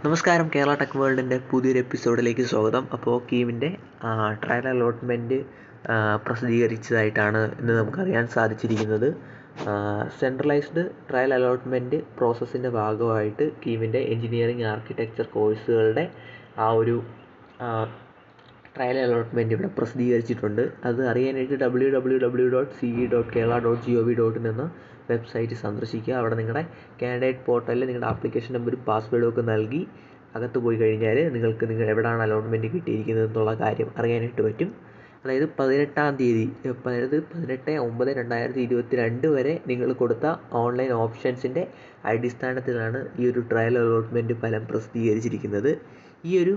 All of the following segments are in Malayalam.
നമസ്കാരം കേരള ടെക് വേൾഡിൻ്റെ പുതിയൊരു എപ്പിസോഡിലേക്ക് സ്വാഗതം അപ്പോൾ കീമിൻ്റെ ട്രയൽ അലോട്ട്മെൻറ്റ് പ്രസിദ്ധീകരിച്ചതായിട്ടാണ് ഇന്ന് നമുക്കറിയാൻ സാധിച്ചിരിക്കുന്നത് സെൻട്രലൈസ്ഡ് ട്രയൽ അലോട്ട്മെൻറ്റ് പ്രോസസ്സിൻ്റെ ഭാഗമായിട്ട് കീമിൻ്റെ എഞ്ചിനീയറിംഗ് ആർക്കിടെക്ചർ കോഴ്സുകളുടെ ആ ഒരു ട്രയൽ അലോട്ട്മെൻറ്റ് ഇവിടെ പ്രസിദ്ധീകരിച്ചിട്ടുണ്ട് അത് അറിയാനായിട്ട് W W W dot C E dot Kerala dot G O V dot എന്ന വെബ്സൈറ്റ് സന്ദർശിക്കുക അവിടെ നിങ്ങളുടെ കാൻഡിഡേറ്റ് പോർട്ടലിൽ നിങ്ങളുടെ ആപ്ലിക്കേഷൻ നമ്പറും പാസ്വേഡും ഒക്കെ നൽകി അകത്ത് പോയി കഴിഞ്ഞാൽ നിങ്ങൾക്ക് നിങ്ങൾ എവിടെയാണ് അലോട്ട്മെൻറ്റ് കിട്ടിയിരിക്കുന്നത് എന്നുള്ള കാര്യം അറിയാനായിട്ട് പറ്റും അതായത് പതിനെട്ടാം തീയതി അതായത് പതിനെട്ട് ഒമ്പത് രണ്ടായിരത്തി ഇരുപത്തി രണ്ട് വരെ നിങ്ങൾ കൊടുത്ത ഓൺലൈൻ ഓപ്ഷൻസിൻ്റെ അടിസ്ഥാനത്തിലാണ് ഈ ഒരു ട്രയൽ അലോട്ട്മെൻറ്റ് ഫലം പ്രസിദ്ധീകരിച്ചിരിക്കുന്നത് ഈ ഒരു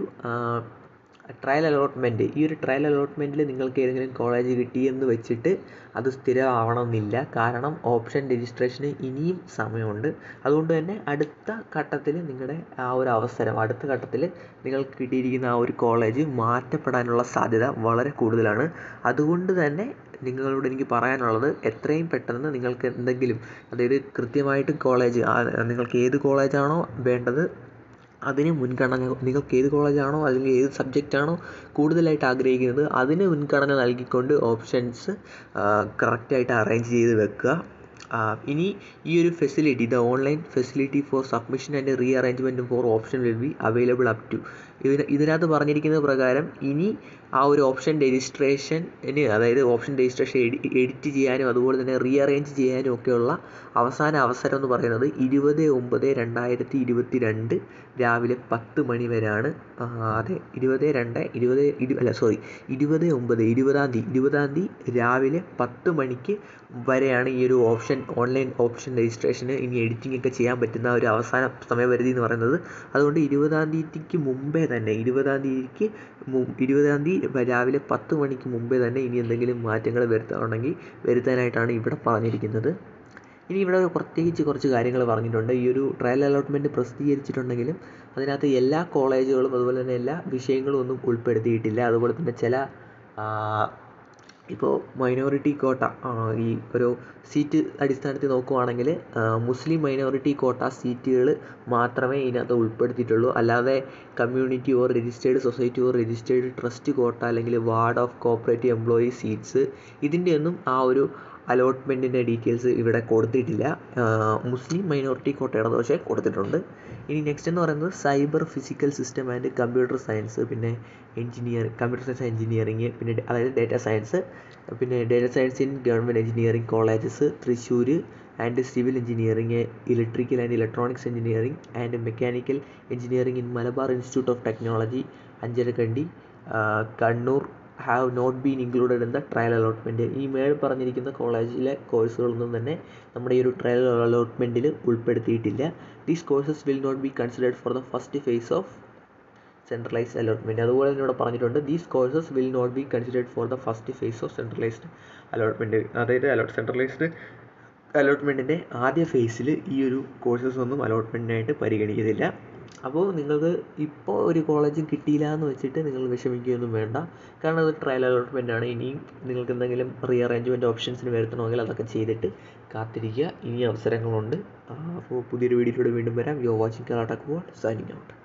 ട്രയൽ അലോട്ട്മെൻറ്റ് ഈ ഒരു ട്രയൽ അലോട്ട്മെൻറ്റിൽ നിങ്ങൾക്ക് ഏതെങ്കിലും കോളേജ് കിട്ടിയെന്ന് വെച്ചിട്ട് അത് സ്ഥിരമാവണമെന്നില്ല കാരണം ഓപ്ഷൻ രജിസ്ട്രേഷന് ഇനിയും സമയമുണ്ട് അതുകൊണ്ട് തന്നെ അടുത്ത ഘട്ടത്തിൽ നിങ്ങളുടെ ആ ഒരു അവസരം അടുത്ത ഘട്ടത്തിൽ നിങ്ങൾക്ക് കിട്ടിയിരിക്കുന്ന ആ ഒരു കോളേജ് മാറ്റപ്പെടാനുള്ള സാധ്യത വളരെ കൂടുതലാണ് അതുകൊണ്ട് തന്നെ നിങ്ങളോട് എനിക്ക് പറയാനുള്ളത് എത്രയും പെട്ടെന്ന് നിങ്ങൾക്ക് എന്തെങ്കിലും അതായത് കൃത്യമായിട്ട് കോളേജ് നിങ്ങൾക്ക് ഏത് കോളേജാണോ വേണ്ടത് അതിന് മുൻഗണന നിങ്ങൾക്ക് ഏത് കോളേജാണോ അല്ലെങ്കിൽ ഏത് സബ്ജക്റ്റാണോ കൂടുതലായിട്ട് ആഗ്രഹിക്കുന്നത് അതിന് മുൻഗണന നൽകിക്കൊണ്ട് ഓപ്ഷൻസ് കറക്റ്റായിട്ട് അറേഞ്ച് ചെയ്ത് വെക്കുക ഇനി ഈ ഒരു facility the online facility for submission and rearrangement for option will be available up to ഇതിന് ഇതിനകത്ത് പറഞ്ഞിരിക്കുന്നത് പ്രകാരം ഇനി ആ ഒരു ഓപ്ഷൻ രജിസ്ട്രേഷന് അതായത് ഓപ്ഷൻ രജിസ്ട്രേഷൻ എഡിറ്റ് ചെയ്യാനും അതുപോലെ തന്നെ റീ അറേഞ്ച് ചെയ്യാനും ഒക്കെയുള്ള അവസാന അവസരം എന്ന് പറയുന്നത് ഇരുപത് ഒമ്പത് രണ്ടായിരത്തി ഇരുപത്തി രണ്ട് രാവിലെ പത്ത് മണി വരെയാണ് അതെ ഇരുപത് രണ്ട് ഇരുപത് ഇരു അല്ല സോറി ഇരുപത് ഒമ്പത് ഇരുപതാം തീയതി ഇരുപതാം തീയതി രാവിലെ പത്ത് മണിക്ക് വരെയാണ് ഈ ഒരു ഓപ്ഷൻ ഓൺലൈൻ ഓപ്ഷൻ രജിസ്ട്രേഷന് ഇനി എഡിറ്റിംഗ് ഒക്കെ ചെയ്യാൻ പറ്റുന്ന ഒരു അവസാന സമയപരിധി എന്ന് പറയുന്നത് അതുകൊണ്ട് ഇരുപതാം തീയതിക്ക് മുമ്പേ തന്നെ ഇരുപതാം തീയതിക്ക് ഇരുപതാം തീയതി രാവിലെ പത്ത് മണിക്ക് മുമ്പേ തന്നെ ഇനി എന്തെങ്കിലും മാറ്റങ്ങൾ വരുത്താനുണ്ടെങ്കിൽ വരുത്താനായിട്ടാണ് ഇവിടെ പറഞ്ഞിരിക്കുന്നത് ഇനി ഇവിടെ പ്രത്യേകിച്ച് കുറച്ച് കാര്യങ്ങൾ പറഞ്ഞിട്ടുണ്ട് ഈ ഒരു ട്രയൽ അലോട്ട്മെൻറ്റ് പ്രസിദ്ധീകരിച്ചിട്ടുണ്ടെങ്കിലും അതിനകത്ത് എല്ലാ കോളേജുകളും അതുപോലെ തന്നെ എല്ലാ വിഷയങ്ങളും ഒന്നും ഉൾപ്പെടുത്തിയിട്ടില്ല അതുപോലെ തന്നെ ചില ഇപ്പോൾ മൈനോറിറ്റി കോട്ട ഈ ഒരു സീറ്റ് അടിസ്ഥാനത്തിൽ നോക്കുവാണെങ്കിൽ മുസ്ലിം മൈനോറിറ്റി കോട്ട സീറ്റുകൾ മാത്രമേ ഇതിനകത്ത് ഉൾപ്പെടുത്തിയിട്ടുള്ളൂ അല്ലാതെ community or registered society or registered trust quota അല്ലെങ്കിൽ ward of cooperative employee seats ഇതിൻ്റെയൊന്നും ആ ഒരു അലോട്ട്മെൻറ്റിൻ്റെ ഡീറ്റെയിൽസ് ഇവിടെ കൊടുത്തിട്ടില്ല മുസ്ലിം മൈനോറിറ്റി കോട്ടയുടെ പക്ഷേ കൊടുത്തിട്ടുണ്ട് ഇനി നെക്സ്റ്റ് എന്ന് പറയുന്നത് cyber physical system and computer science പിന്നെ എഞ്ചിനീയറിംഗ് കമ്പ്യൂട്ടർ സയൻസ് എഞ്ചിനീയറിംഗ് പിന്നെ അതായത് ഡേറ്റ സയൻസ് പിന്നെ data science in government engineering colleges Thrissur and civil engineering electrical and electronics engineering and mechanical engineering in Malabar institute of technology Anjarakandy Kannur have not been included in the trial allotment ഈ മേൽ പറഞ്ഞിരിക്കുന്ന കോളേജിലെ കോഴ്സുകളൊന്നും തന്നെ നമ്മുടെ ഈ ഒരു ട്രയൽ അലോട്ട്മെൻറ്റിൽ ഉൾപ്പെടുത്തിയിട്ടില്ല these courses will not be considered for the first phase of centralised allotment അതുപോലെ തന്നെ ഇവിടെ പറഞ്ഞിട്ടുണ്ട് these courses will not be considered for the first phase of centralised allotment അതായത് അലോട്ട് സെൻട്രലൈസ്ഡ് അലോട്ട്മെൻറ്റിൻ്റെ ആദ്യ ഫേസിൽ ഈ ഒരു കോഴ്സസ് ഒന്നും അലോട്ട്മെൻറ്റിനായിട്ട് പരിഗണിക്കുന്നില്ല അപ്പോൾ നിങ്ങൾക്ക് ഇപ്പോൾ ഒരു കോളേജും കിട്ടിയില്ല എന്ന് വെച്ചിട്ട് നിങ്ങൾ വിഷമിക്കുകയൊന്നും വേണ്ട കാരണം അത് ട്രയൽ അലോട്ട്മെൻ്റ് ആണ് ഇനിയും നിങ്ങൾക്ക് എന്തെങ്കിലും റീ അറേഞ്ച്മെൻറ്റ് ഓപ്ഷൻസിന് വരുത്തണമെങ്കിൽ അതൊക്കെ ചെയ്തിട്ട് കാത്തിരിക്കുക ഇനി അവസരങ്ങളുണ്ട് അപ്പോൾ പുതിയൊരു വീഡിയോയിലൂടെ വീണ്ടും വരാം yo watching Kalattak world signing out